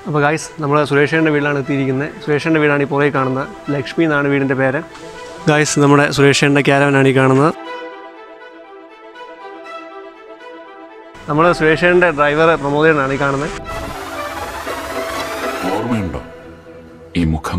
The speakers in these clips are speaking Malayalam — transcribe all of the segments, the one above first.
അപ്പോൾ ഗായ്സ് നമ്മൾ സുരേഷേൻ്റെ വീട്ടിലാണ് എത്തിയിരിക്കുന്നത് സുരേഷേൻ്റെ വീടാണ് ഈ പുറകെ കാണുന്നത് ലക്ഷ്മി എന്നാണ് വീടിൻ്റെ പേര് ഗായ്സ് നമ്മുടെ സുരേഷേൻ്റെ ക്യാരവനാണ് ഈ കാണുന്നത് നമ്മൾ സുരേഷേൻ്റെ ഡ്രൈവർ പ്രമോദനാണ് ഈ കാണുന്നത് ഓർമ്മയുണ്ടോ ഈ മുഖം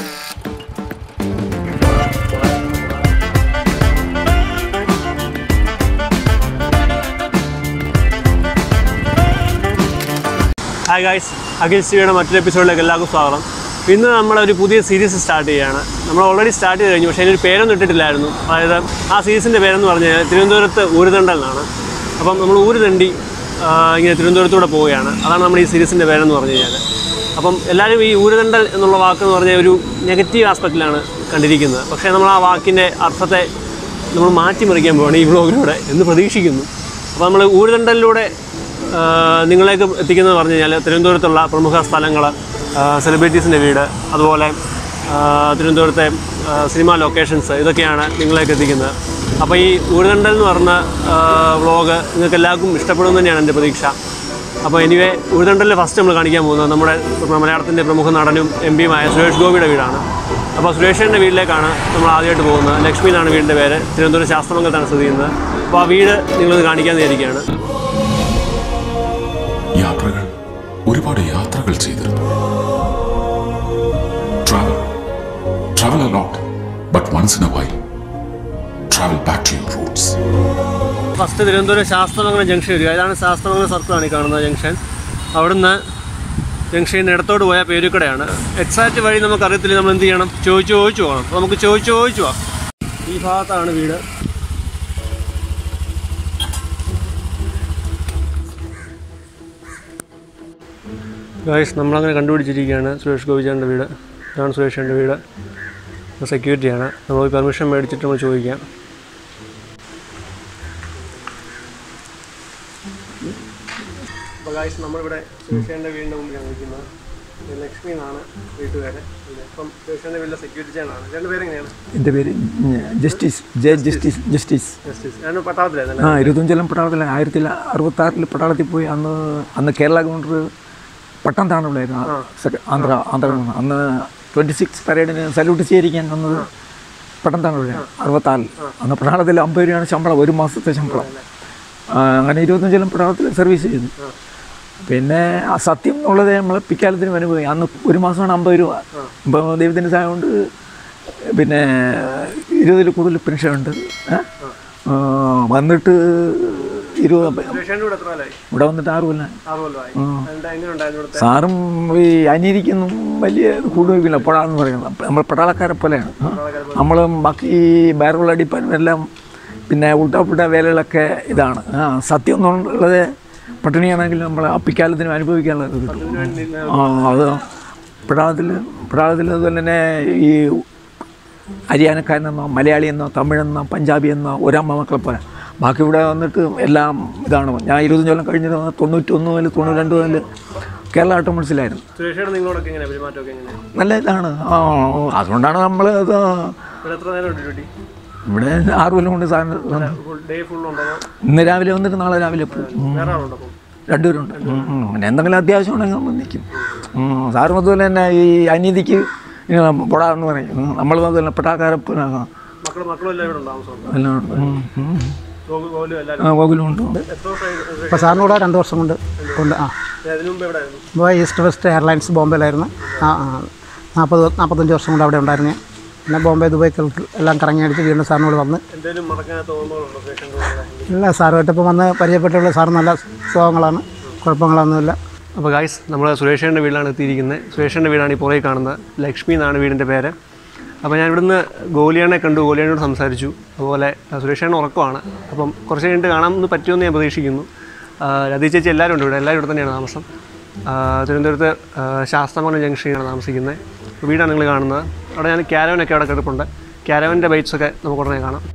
ഹായ് ഗായ്സ് അഖിൽ സിയുടെ മറ്റൊരു എപ്പിസോഡിലേക്ക് എല്ലാവർക്കും സ്വാഗതം ഇന്ന് നമ്മൾ ഒരു പുതിയ സീരീസ് സ്റ്റാർട്ട് ചെയ്യുകയാണ് നമ്മൾ ഓൾറെഡി സ്റ്റാർട്ട് ചെയ്ത് കഴിഞ്ഞു പക്ഷേ അതിനൊരു പേരൊന്നും ഇട്ടിട്ടില്ലായിരുന്നു അതായത് ആ സീരീസിൻ്റെ പേരെന്ന് പറഞ്ഞു കഴിഞ്ഞാൽ തിരുവനന്തപുരത്ത് ഊരുതണ്ടൽ എന്നാണ് അപ്പം നമ്മൾ ഊരുതണ്ടി ആ, ഇങ്ങനെ തിരുവനന്തപുരത്തൂടെ പോവുകയാണ് അതാണ് നമ്മൾ ഈ സീരീസിൻ്റെ പേരെന്ന് പറഞ്ഞു കഴിഞ്ഞാൽ അപ്പം എല്ലാവരും ഈ ഊരുതണ്ടൽ എന്നുള്ള വാക്ക് എന്ന് പറഞ്ഞാൽ ഒരു നെഗറ്റീവ് ആസ്പെക്റ്റിലാണ് കണ്ടിരിക്കുന്നത് പക്ഷേ നമ്മൾ ആ വാക്കിൻ്റെ അർത്ഥത്തെ നമ്മൾ മാറ്റിമറിക്കാൻ പോവാണ് ഈ വ്ളോഗിലൂടെ എന്ന് പ്രതീക്ഷിക്കുന്നു അപ്പോൾ നമ്മൾ ഊരുതണ്ടലിലൂടെ ആഹ് നിങ്ങളേക്ക് എത്തിക്കുന്നത് പറഞ്ഞു കഴിഞ്ഞാൽ തിരുവനന്തപുരത്തുള്ള പ്രമുഖ സ്ഥലങ്ങൾ സെലിബ്രിറ്റീസിൻ്റെ വീട് അതുപോലെ ആഹ് തിരുവനന്തപുരത്തെ ആഹ് സിനിമാ ലൊക്കേഷൻസ് ഇതൊക്കെയാണ് നിങ്ങളേക്ക് എത്തിക്കുന്നത് അപ്പോൾ ഈ ഊരുതണ്ടൽ എന്ന് പറഞ്ഞ വ്ളോഗ് നിങ്ങൾക്ക് എല്ലാവർക്കും ഇഷ്ടപ്പെടുമെന്ന് തന്നെയാണ് എൻ്റെ പ്രതീക്ഷ അപ്പോൾ എനിവേ ഉഴുതണ്ടലിൽ ഫസ്റ്റ് നമ്മൾ കാണിക്കാൻ പോകുന്നത് നമ്മുടെ മലയാളത്തിൻ്റെ പ്രമുഖ നടനും എം പിയുമായ സുരേഷ് ഗോപിയുടെ വീടാണ് അപ്പോൾ സുരേഷിൻ്റെ വീട്ടിലേക്കാണ് നമ്മൾ ആദ്യമായിട്ട് പോകുന്നത് ലക്ഷ്മി എന്നാണ് വീടിൻ്റെ പേര് തിരുവനന്തപുരം ശാസ്ത്രമംഗലത്താണ് സ്ഥിതി ചെയ്യുന്നത് അപ്പോൾ ആ വീട് നിങ്ങളിത് കാണിക്കാൻ വിചാരിക്കുകയാണ് യാത്രകൾ ഒരുപാട് യാത്രകൾ ചെയ്തിരുന്നു travel travel a lot but once in a while travel back to your roots first Thiruvananthapuram Sasthamangalam junction വരിക ഇതാണ് ശാസ്ത്രമംഗലം സർക്കിളാണ് ഈ കാണുന്നത് ജംഗ്ഷൻ അവിടുന്ന് ജംഗ്ഷനിൽ ഇടത്തോട്ട് പോയാൽ പേരുക്കടയാണ് എക്സാക്റ്റ് വഴി നമുക്ക് അറിയത്തില്ല നമ്മൾ എന്ത് ചെയ്യണം ചോദിച്ചു ചോദിച്ചു പോകണം അപ്പോൾ നമുക്ക് ചോദിച്ചു ചോദിച്ചു പോവാം ഈ ഭാഗത്താണ് വീട് ഗായ്സ് നമ്മളങ്ങനെ കണ്ടുപിടിച്ചിരിക്കുകയാണ് സുരേഷ് ഗോപിചാറിൻ്റെ വീട് ഇതാണ് സുരേഷിൻ്റെ വീട് സെക്യൂരിറ്റിയാണ് നമ്മൾ പെർമിഷൻ മേടിച്ചിട്ട് നമ്മൾ ചോദിക്കാം അപ്പോൾ ഗായ്സ് നമ്മളിവിടെ സുരേഷേൻ്റെ വീടിൻ്റെ മുമ്പിലാണ് നിൽക്കുന്നത് ഇത് ലക്ഷ്മി എന്നാണ് വീട്ടുപേര് ഇപ്പം സുരേഷേൻ്റെ വീട്ടിലെ സെക്യൂരിറ്റി ചേട്ടനാണ് രണ്ട് പേരെങ്ങനെയാണ് എൻ്റെ പേര് justice J justice justice justice ഞാൻ പട്ടാളത്തിലായിരുന്നു ആ ഇരുപത്തഞ്ചെല്ലാം പട്ടാളത്തിൽ ആയിരത്തി അറുപത്താറിൽ പട്ടാളത്തിൽ പോയി അന്ന് അന്ന് കേരള ഗവർണർ പട്ടം താണുള്ളായിരുന്നു ആ, സെക്ര- ആന്ധ്ര ആന്ധ്ര ഗവർണർ. അന്ന് ട്വൻറ്റി സിക്സ് പരേഡിന് സല്യൂട്ട് ചെയ്തിരിക്കാൻ വന്നത് പട്ടം താണുള്ള അറുപത്താറിൽ അന്ന് പട്ടാളത്തിൽ അമ്പത് രൂപയാണ് ശമ്പളം ഒരു മാസത്തെ ശമ്പളം ആ, അങ്ങനെ ഇരുപത്തഞ്ചെല്ലാം പട്ടാളത്തിൽ സർവീസ് ചെയ്തു പിന്നെ ആ സത്യം എന്നുള്ളത് നമ്മൾ പിക്കാലത്തിന് അനുഭവം അന്ന് ഒരു മാസമാണ് അമ്പത് രൂപ ഇപ്പം ദൈവത്തിൻ്റെ സഹായം കൊണ്ട് പിന്നെ ഇരുപതിൽ കൂടുതൽ പെൻഷൻ ഉണ്ട് ഏ? ആ, വന്നിട്ട് ഇരുപത് സുരേഷേൻ്റെ വീട് എത്ര കാലമായി ഇവിടെ വന്നിട്ട് ആറ് കൊല്ലം ആറ് കൊല്ലമായി എന്താ എങ്ങനെ ഉണ്ടായിരുന്നു ഇവിടുത്തെ സാറും ഈ അനിയനിക്കൊന്നും വലിയ കൂടുതലില്ല പടാന്ന് പറയുന്നത് അപ്പൊ നമ്മൾ പട്ടാളക്കാരെ പോലെയാണ് നമ്മൾ ബാക്കി ബാറുകൾ അടിപ്പാനും എല്ലാം പിന്നെ ഉൾട്ടാപ്പുട്ട വേലകളൊക്കെ ഇതാണ് ആ സത്യം എന്നുള്ളത് പട്ടിണിയാണെങ്കിൽ നമ്മൾ അപ്പിക്കാലത്തിന് അനുഭവിക്കാനുള്ള ഇത് കിട്ടും ആ അത് പട്ടാളത്തിൽ പട്ടാളത്തിൽ അതുപോലെ തന്നെ ഈ ഹരിയാനക്കാരനെന്നോ മലയാളിയെന്നോ തമിഴെന്നോ പഞ്ചാബി എന്നോ ഒരമ്മ മക്കളെ പോലെ ബാക്കി ഇവിടെ വന്നിട്ട് എല്ലാം ഇതാണ് ഞാൻ ഇരുപത്തഞ്ച് കൊല്ലം കഴിഞ്ഞത് തൊണ്ണൂറ്റൊന്ന് മുതൽ തൊണ്ണൂറ്റി രണ്ട് മുതൽ കേരള ഓട്ടോമോൾസിലായിരുന്നു സുരേഷേടെ നിങ്ങളോടൊക്കെ എങ്ങനെയാണ് പെരുമാറ്റമൊക്കെ എങ്ങനെയാണ് നല്ല ഇതാണ് ആ അതുകൊണ്ടാണ് നമ്മൾ ഇത് ഇവിടെ എത്ര നേരം ഉണ്ട് ഡ്യൂട്ടി ഇവിടെ ആറ് കൊല്ലം കൊണ്ട് സാറിന് ഫുൾ ഡേ ഫുൾ ഉണ്ടോ ഇന്ന് രാവിലെ വന്നിട്ട് നാളെ രാവിലെ പോകും ഉം. വേറെ ആളുണ്ടോ അപ്പം രണ്ടുപേരുണ്ട് ഉം, ഉം. പിന്നെ എന്തെങ്കിലും അത്യാവശ്യം ഉണ്ടെങ്കിൽ നമ്മൾ നിൽക്കും ഉം. സാറും അതുപോലെ തന്നെ ഈ അനീതിക്ക് ഇങ്ങനെ പൊടാന്ന് പറയും നമ്മൾ അതുപോലെ പെട്ടാക്കാരപ്പനാകാം മക്കളും മക്കളും എല്ലാം ഇവിടെ ഉണ്ട് താമസം എല്ലാം ഉണ്ട് ഉം, ഉം. പോലും എല്ലാവരും ആ ഗോകുലും ഉണ്ട് എത്ര വർഷമായി ഇപ്പോൾ സാറിന് കൂടെ രണ്ട് വർഷം കൊണ്ട് കൊണ്ട് ആ അതിനു മുമ്പ് എവിടെ ആയിരുന്നു ഇപ്പോൾ ഈസ്റ്റ് വെസ്റ്റ് എയർലൈൻസ് ബോംബെയിലായിരുന്നു ആ ആ നാൽപ്പത് നാൽപ്പത്തഞ്ച് വർഷം കൊണ്ട് അവിടെ ഉണ്ടായിരുന്നു പിന്നെ ബോംബെ ദുബായ് കൽക്ക് എല്ലാം കറങ്ങി അടിച്ച് വീണ്ടും സാറിന് കൂടെ വന്ന് എന്തെങ്കിലും മറക്കാത്ത ഓർമ്മകളുണ്ടോ സുരേഷേൻ്റെ കൂടെ ഇല്ല സാറുമായിട്ട് ഇപ്പോൾ വന്ന് പരിചയപ്പെട്ടുള്ള സാർ നല്ല സ്വഭാവങ്ങളാണ് കുഴപ്പങ്ങളൊന്നുമില്ല അപ്പോൾ ഗായ്സ് നമ്മൾ സുരേഷേൻ്റെ വീട്ടിലാണ് എത്തിയിരിക്കുന്നത് സുരേഷേൻ്റെ വീടാണ് ഈ പുറകെ കാണുന്നത് ലക്ഷ്മി എന്നാണ് വീടിൻ്റെ പേര് അപ്പോൾ ഞാൻ ഇവിടുന്ന് ഗോലിയാനെ കണ്ടു ഗോലിയാനോട് സംസാരിച്ചു അതുപോലെ സുരേഷേണ്ണ ഉറക്കമാണ് അപ്പം കുറച്ച് കഴിഞ്ഞിട്ട് കാണാമെന്ന് പറ്റുമെന്ന് ഞാൻ പ്രതീക്ഷിക്കുന്നു ആ, രതി ചേച്ചി എല്ലാവരും ഉണ്ട് ഇവിടെ എല്ലാവരും ഇവിടെ തന്നെയാണ് താമസം ആ, തിരുവനന്തപുരത്ത് ആ, ശാസ്താമംഗലം ജംഗ്ഷനിലാണ് താമസിക്കുന്നത് അപ്പോൾ വീടാണ് നിങ്ങൾ കാണുന്നത് അവിടെ ഞാൻ ക്യാരവനൊക്കെ അവിടെ കിടപ്പുണ്ട് ക്യാരവൻ്റെ ബൈറ്റ്സൊക്കെ നമുക്ക് ഉടനെ കാണാം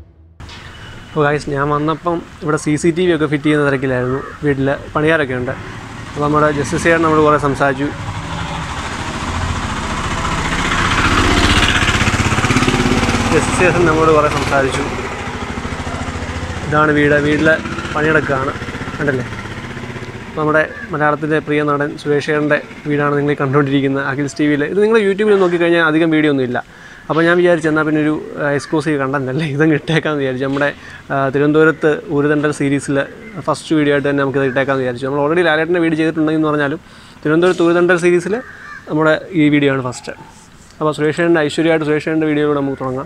അപ്പോൾ ഗായ്സ് ഞാൻ വന്നപ്പം ഇവിടെ സി സി ടി വി ഒക്കെ ഫിറ്റ് ചെയ്യുന്ന തിരക്കിലായിരുന്നു വീട്ടിൽ പണിയാരൊക്കെ ഉണ്ട് അപ്പോൾ നമ്മുടെ ജസ്റ്റിസ് ചെയ്യാൻ നമ്മൾ കുറേ സംസാരിച്ചു ജസ്റ്റിസ് ചെയ്യാൻ നമ്മളോട് കുറേ സംസാരിച്ചു ഇതാണ് വീട് വീട്ടിൽ പണിയെടുക്കുകയാണ് കണ്ടല്ലേ നമ്മുടെ മലയാളത്തിൻ്റെ പ്രിയ നടൻ സുരേഷേറിൻ്റെ വീടാണ് നിങ്ങൾ ഈ കണ്ടുകൊണ്ടിരിക്കുന്നത് അഖിൽസ് ടി വിയിൽ ഇത് നിങ്ങൾ യൂട്യൂബിൽ നോക്കിക്കഴിഞ്ഞാൽ അധികം വീഡിയോ ഒന്നും ഇല്ല അപ്പോൾ ഞാൻ വിചാരിച്ചു എന്നാൽ പിന്നെ ഒരു എക്സ്ക്ലൂസീവ് കണ്ടല്ലേ ഇതും ഇട്ടേക്കാമെന്ന് വിചാരിച്ചു നമ്മുടെ ആ, തിരുവനന്തപുരത്ത് ഉരുതണ്ടൽ സീരീസിൽ ഫസ്റ്റ് വീഡിയോ ആയിട്ട് തന്നെ നമുക്കിത് ഇട്ടേക്കാമെന്ന് വിചാരിച്ചു നമ്മൾ ഓൾറെഡി ലാലേട്ടൻ്റെ വീഡിയോ ചെയ്തിട്ടുണ്ടെന്ന് പറഞ്ഞാലും തിരുവനന്തപുരത്ത് ഉരുതണ്ടൽ സീരീസിൽ നമ്മുടെ ഈ വീഡിയോ ആണ് ഫസ്റ്റ് അപ്പോൾ സുരേഷേൻ്റെ ഐശ്വര്യമായിട്ട് സുരേഷേൻ്റെ വീഡിയോയിലൂടെ നമുക്ക് തുടങ്ങാം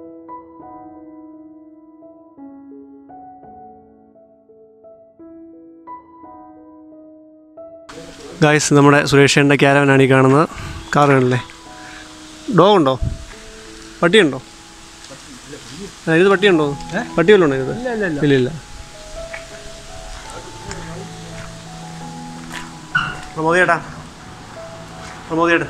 ഗായ്സ് നമ്മുടെ സുരേഷേൻ്റെ ക്യാരവനാണ് ഈ കാണുന്നത് കാർ കാണില്ലേ ഡോഗ് ഉണ്ടോ പട്ടിയുണ്ടോ ആ, ഇത് പട്ടിയുണ്ടോ പട്ടി വല്ലതും ഉണ്ടോ ഇത് ഇല്ല ഇല്ല പ്രമോദ് ചേട്ടാ പ്രമോദ് ചേട്ടാ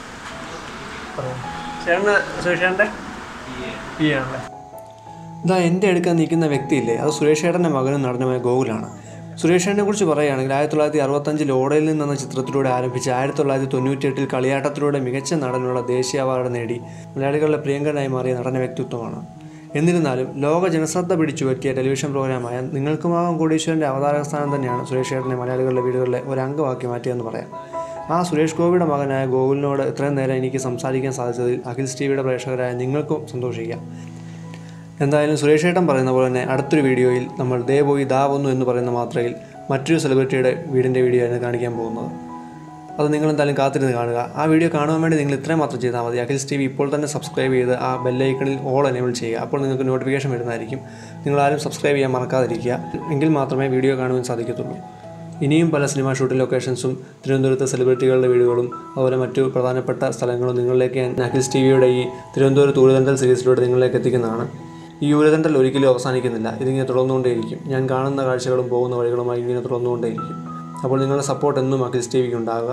ചേട്ടന് സുരേഷേൻ്റെ പി ആണല്ലേ ഇതാ എൻ്റെ അടുക്കാൻ നിൽക്കുന്ന വ്യക്തിയില്ലേ അത് സുരേഷ് ഏട്ടൻ്റെ മകനും നടനുമായ ഗോകുലാണ് സുരേഷ് ഏട്ടനെ കുറിച്ച് പറയുകയാണെങ്കിൽ ആയിരത്തി തൊള്ളായിരത്തി അറുപത്തഞ്ചിൽ ഓടയിൽ നിന്നെന്ന ചിത്രത്തിലൂടെ ആരംഭിച്ച് ആയിരത്തി തൊള്ളായിരത്തി തൊണ്ണൂറ്റിയെട്ടിൽ കളിയാട്ടത്തിലൂടെ മികച്ച നടനുള്ള ദേശീയ അവാർഡ് നേടി മലയാളികളുടെ പ്രിയങ്കരനായി മാറിയ നടന വ്യക്തിത്വമാണ് എന്നിരുന്നാലും ലോക ജനശ്രദ്ധ പിടിച്ചു പറ്റിയ ടെലിവിഷൻ പ്രോഗ്രാമായ നിങ്ങൾക്കുമാകും കോടീശ്വരൻ്റെ അവതാരക സ്ഥാനം തന്നെയാണ് സുരേഷ് ഏട്ടനെ മലയാളികളുടെ വീടുകളിലെ ഒരു അംഗമാക്കി മാറ്റിയെന്ന് പറയാം ആ സുരേഷ് ഗോപിയുടെ മകനായ ഗോകുലിനോട് ഇത്രയും നേരം എനിക്ക് സംസാരിക്കാൻ സാധിച്ചതിൽ അഖിൽസ് ടി വിയുടെ പ്രേക്ഷകരായ നിങ്ങൾക്കും സന്തോഷിക്കാം എന്തായാലും സുരേഷ് ഏട്ടൻ പറയുന്ന പോലെ തന്നെ അടുത്തൊരു വീഡിയോയിൽ നമ്മൾ ദേ പോയി ദാ വന്നു എന്ന് പറയുന്ന മാത്രയിൽ മറ്റൊരു സെലിബ്രിറ്റിയുടെ വീടിൻ്റെ വീഡിയോ ആണ് കാണിക്കാൻ പോകുന്നത് അത് നിങ്ങൾ എന്തായാലും കാത്തിരുന്ന് കാണുക ആ വീഡിയോ കാണുവാൻ വേണ്ടി നിങ്ങൾ ഇത്രയും മാത്രം ചെയ്താൽ മതി അഖിൽസ് ടി വി ഇപ്പോൾ തന്നെ സബ്സ്ക്രൈബ് ചെയ്ത് ആ ബെല്ലൈക്കണിൽ ഓൾ എനേബിൾ ചെയ്യുക അപ്പോൾ നിങ്ങൾക്ക് നോട്ടിഫിക്കേഷൻ വരുന്നതായിരിക്കും നിങ്ങളാരും സബ്സ്ക്രൈബ് ചെയ്യാൻ മറക്കാതിരിക്കുക എങ്കിൽ മാത്രമേ വീഡിയോ കാണുവാൻ സാധിക്കത്തുള്ളൂ ഇനിയും പല സിനിമാ ഷൂട്ടിംഗ് ലൊക്കേഷൻസും തിരുവനന്തപുരത്തെ സെലിബ്രിറ്റികളുടെ വീടുകളും അതുപോലെ മറ്റു പ്രധാനപ്പെട്ട സ്ഥലങ്ങളും നിങ്ങളിലേക്ക് ഞാൻ അഖിൽസ് ടി വിയുടെ ഈ തിരുവനന്തപുരത്ത് ഊരുതണ്ടൽ സീരീസിലൂടെ നിങ്ങളിലേക്ക് എത്തിക്കുന്നതാണ് ഈ ഊരുതണ്ടൽ ഒരിക്കലും അവസാനിക്കുന്നില്ല ഇതിങ്ങനെ തുടർന്നുകൊണ്ടേയിരിക്കും ഞാൻ കാണുന്ന കാഴ്ചകളും പോകുന്ന വഴികളുമായി ഇങ്ങനെ തുടർന്നുകൊണ്ടേയിരിക്കും അപ്പോൾ നിങ്ങളുടെ സപ്പോർട്ട് എന്നും അഖിൽസ് ടി വിക്ക് ഉണ്ടാകുക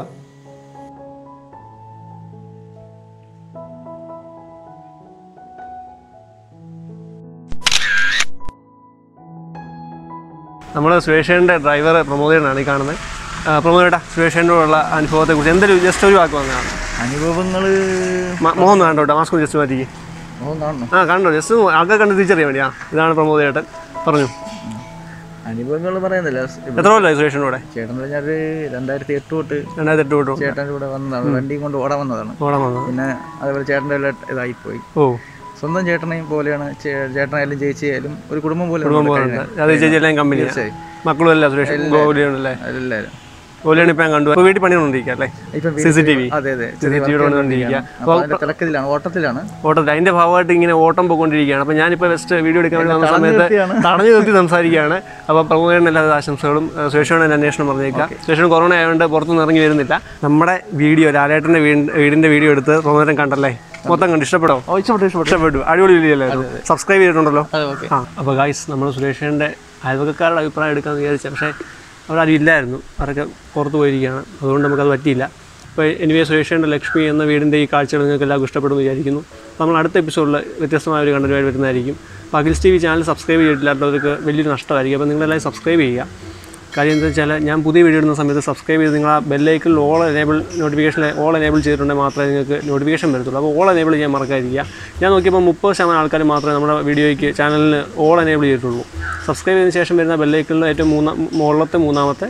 നമ്മൾ സുരേഷേൻ്റെ ഡ്രൈവർ പ്രമോദേനാണ് ഈ കാണുന്നത് പ്രമോദേട്ടാ സുരേഷേൻ്റെ അനുഭവത്തെക്കുറിച്ച് എന്തൊരു ജസ്റ്റ് ഒരു വാക്ക് വന്നതാണ് അനുഭവങ്ങൾ മോഹൻ വേണ്ട കേട്ടോ മാസ്ക് ജസ്റ്റ് മാറ്റിക്ക് കാണണം ആ കണ്ടോ ജസ്റ്റ് ആൾക്കാർ കണ്ട് തിരിച്ചറിയാൻ വേണ്ടിയാ ഇതാണ് പ്രമോദ് ചേട്ടൻ പറഞ്ഞു അനുഭവങ്ങൾ പറയുന്നില്ല എത്ര കൊല്ലമായി സുരേഷിൻ്റെ കൂടെ ചേട്ടൻ പറഞ്ഞാൽ രണ്ടായിരത്തി എട്ട് തൊട്ട് രണ്ടായിരത്തി എട്ട് തൊട്ട് ചേട്ടൻ്റെ കൂടെ വന്നതാണ് വണ്ടിയും കൊണ്ട് ഓടാൻ വന്നതാണ് ഓടാൻ വന്നത് പിന്നെ അതേപോലെ ചേട്ടൻ്റെ എല്ലാം ഇതായിപ്പോയി ഓ സ്വന്തം ചേട്ടനെയും പോലെയാണ് ചേ- ചേട്ടനായാലും ചേച്ചിയായാലും ഒരു കുടുംബം പോലെ കുടുംബം പോകുന്നുണ്ട് അത് ചേച്ചി എല്ലാം കമ്പനി മക്കളും അല്ല സുരേഷ് ഗോകുലിയാണല്ലേ എല്ലാവരും ഗോകുലിയാണ് ഇപ്പം ഞാൻ കണ്ടു അപ്പോൾ വീട്ടിൽ പണി കൊണ്ടിരിക്കുക അല്ലേ ഇപ്പം സി സി ടി വി അതെ അതെ സി സി ടി വിയുടെ കൊണ്ടിരിക്കുക അപ്പോൾ അതിൻ്റെ തിളക്കത്തിലാണ് ഓട്ടത്തിലാണ് ഓട്ടത്തിൽ അതിന്റെ ഭാഗമായിട്ട് ഇങ്ങനെ ഓട്ടം പോയിക്കൊണ്ടിരിക്കുകയാണ് അപ്പോൾ ഞാനിപ്പോൾ വെസ്റ്റ് വീഡിയോ എടുക്കാൻ വേണ്ടി വന്ന സമയത്ത് നിർത്തിയാണ്. തടഞ്ഞു നിർത്തി സംസാരിക്കുകയാണ് അപ്പോൾ പ്രമുഖരുടെ എല്ലാ ആശംസകളും ഏഹ് സുരേഷോട് തന്നെ അന്വേഷണം പറഞ്ഞേക്കാം സുരേഷൻ കൊറോണ ആയതുകൊണ്ട് പുറത്തുനിന്ന് ഇറങ്ങി വരുന്നില്ല നമ്മുടെ വീഡിയോ ലാലേട്ടൻ്റെ വീട് വീടിൻ്റെ വീഡിയോ എടുത്ത് പ്രമുഖരൻ കണ്ടല്ലേ മൊത്തം കണ്ട് ഇഷ്ടപ്പെടോ ഓ ഇഷ്ടപ്പെട്ടു ഇഷ്ടപ്പെട്ടു ഇഷ്ടപ്പെട്ടു അടിപൊളി വീഡിയോ അല്ലായിരുന്നു സബ്സ്ക്രൈബ് ചെയ്തിട്ടുണ്ടല്ലോ അതെ ഓക്കെ ആ അപ്പോൾ ഗായ്സ് നമ്മൾ സുരേഷിൻ്റെ അയൽവക്കക്കാരുടെ അഭിപ്രായം എടുക്കാമെന്ന് വിചാരിച്ച പക്ഷേ അവരാരും ഇല്ലായിരുന്നു അവരൊക്കെ പുറത്ത് പോയിരിക്കുകയാണ് അതുകൊണ്ട് നമുക്കത് പറ്റിയില്ല അപ്പോൾ എനിവേ സുരേഷിൻ്റെ ലക്ഷ്മി എന്ന വീടിൻ്റെ ഈ കാഴ്ചകൾ നിങ്ങൾക്ക് എല്ലാവർക്കും ഇഷ്ടപ്പെടുമെന്ന് വിചാരിക്കുന്നു അപ്പോൾ നമ്മൾ അടുത്ത എപ്പിസോഡിൽ വ്യത്യസ്തമായ ഒരു കണ്ടന്റുമായി വരുന്നതായിരിക്കും അപ്പോൾ Akhil's T V channel subscribe ചെയ്തിട്ടില്ലാത്തവർക്ക് വലിയൊരു നഷ്ടമായിരിക്കും അപ്പോൾ നിങ്ങളെല്ലാം സബ്സ്ക്രൈബ് ചെയ്യുക കാര്യം എന്താ വെച്ചാൽ ഞാൻ പുതിയ വീഡിയോ ഇടുന്ന സമയത്ത് സബ്സ്ക്രൈബ് ചെയ്ത് നിങ്ങൾ ആ ബെല്ലൈക്കിൽ all enable notification all enable ചെയ്തിട്ടുണ്ടെങ്കിൽ മാത്രമേ നിങ്ങൾക്ക് നോട്ടിഫിക്കേഷൻ വരത്തുള്ളൂ അപ്പോൾ ഓൾ എനേബിൾ ചെയ്യാൻ മറക്കാതിരിക്കുക ഞാൻ നോക്കിയപ്പോൾ മുപ്പത് ശതമാനം ആൾക്കാർ മാത്രമേ നമ്മുടെ വീഡിയോയ്ക്ക് ചാനലിന് ഓൾ എനേബിൾ ചെയ്തിട്ടുള്ളൂ സബ്സ്ക്രൈബ് ചെയ്തതിന് ശേഷം വരുന്ന ബെല്ലൈക്കിളിൽ ഏറ്റവും മൂന്നാം മുകളിലത്തെ മൂന്നാമത്തെ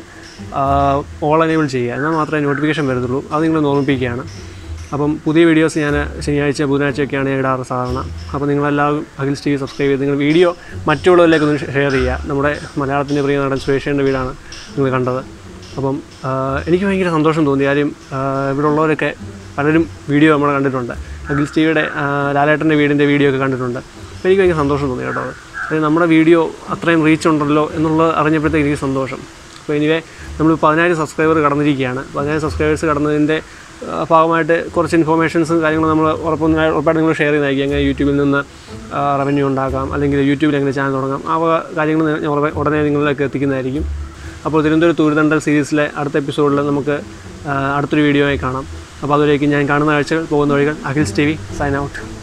ഓൾ എനേബിൾ ചെയ്യുക എന്നാൽ മാത്രമേ നോട്ടിഫിക്കേഷൻ വരത്തുള്ളൂ അത് നിങ്ങൾ ഓർമ്മിപ്പിക്കുകയാണ് അപ്പം പുതിയ വീഡിയോസ് ഞാൻ ശനിയാഴ്ച ബുധനാഴ്ചയൊക്കെയാണ് ഞാൻ ഇടാറ് സാധാരണ അപ്പോൾ നിങ്ങളെല്ലാവരും അഖിൽസ് ടി വി സബ്സ്ക്രൈബ് ചെയ്ത് നിങ്ങൾ വീഡിയോ മറ്റുള്ളവരിലേക്ക് ഒന്ന് ഷെയർ ചെയ്യുക നമ്മുടെ മലയാളത്തിൻ്റെ പ്രിയ നടൻ സുരേഷേൻ്റെ വീടാണ് നിങ്ങൾ കണ്ടത് അപ്പം ആ, എനിക്ക് ഭയങ്കര സന്തോഷം തോന്നി കാര്യം ആ, ഇവിടെ ഉള്ളവരൊക്കെ പലരും വീഡിയോ നമ്മൾ കണ്ടിട്ടുണ്ട് അഖിൽസ് ടി വിയുടെ ലാലേട്ടൻ്റെ വീടിൻ്റെ വീഡിയോ ഒക്കെ കണ്ടിട്ടുണ്ട് അപ്പോൾ എനിക്ക് ഭയങ്കര സന്തോഷം തോന്നി കേട്ടോ അത് അതായത് നമ്മുടെ വീഡിയോ അത്രയും റീച്ച് ഉണ്ടല്ലോ എന്നുള്ളത് അറിഞ്ഞപ്പോഴത്തേക്ക് എനിക്ക് സന്തോഷം അപ്പോൾ എനിവേ നമ്മൾ പതിനായിരം സബ്സ്ക്രൈബർ കടന്നിരിക്കുകയാണ് പതിനായിരം സബ്സ്ക്രൈബേഴ്സ് കടന്നതിൻ്റെ ആ, ഭാഗമായിട്ട് കുറച്ച് ഇൻഫോർമേഷൻസും കാര്യങ്ങളും നമ്മൾ ഉറപ്പൊന്നും ഉറപ്പായിട്ട് നിങ്ങൾ ഷെയർ ചെയ്യുന്നതായിരിക്കും എങ്ങനെ യൂട്യൂബിൽ നിന്ന് റവന്യൂ ഉണ്ടാക്കാം അല്ലെങ്കിൽ യൂട്യൂബിൽ എങ്ങനെ ചാനൽ തുടങ്ങാം ആ വക കാര്യങ്ങൾ ഞാൻ ഉറപ്പെ- ഉടനെ നിങ്ങളിലേക്ക് എത്തിക്കുന്നതായിരിക്കും അപ്പോൾ തിരുവനന്തപുരം തൂരുതണ്ടൽ സീരീസിലെ അടുത്ത എപ്പിസോഡിൽ നമുക്ക് ആ, അടുത്തൊരു വീഡിയോ ആയി കാണാം അപ്പോൾ അതുവരേക്കും ഞാൻ കാണുന്ന കാഴ്ചകൾ പോകുന്ന വഴികൾ Akhil's T V sign out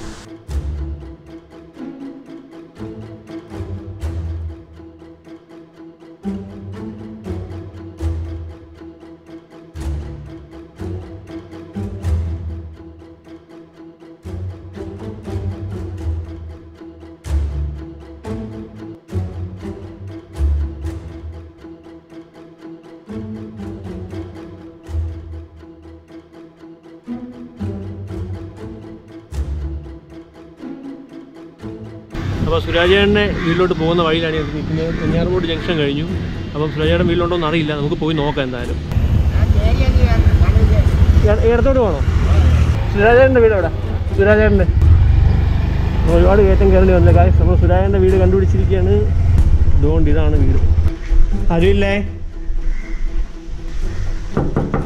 അപ്പോൾ സുരാജേട്ടൻ്റെ വീട്ടിലോട്ട് പോകുന്ന വഴിയിലാണ് ഇത് നിൽക്കുന്നത് വെഞ്ഞാറമൂട് ജംഗ്ഷൻ കഴിഞ്ഞു അപ്പം സുരാജേട്ടൻ വീട്ടിലുണ്ടോ എന്ന് അറിയില്ല നമുക്ക് പോയി നോക്കാം എന്തായാലും ഇട- ഇടത്തോട്ട് പോകണോ സുരാജേട്ടൻ്റെ വീട് എവിടെ സുരാജേട്ടൻ്റെ ഒരുപാട് കയറ്റം കയറേണ്ടി വന്നില്ല കാര്യം നമ്മൾ സുരാജേട്ടൻ്റെ വീട് കണ്ടുപിടിച്ചിരിക്കുകയാണ് ഇതുകൊണ്ട് ഇതാണ് വീട് ആരുമില്ലേ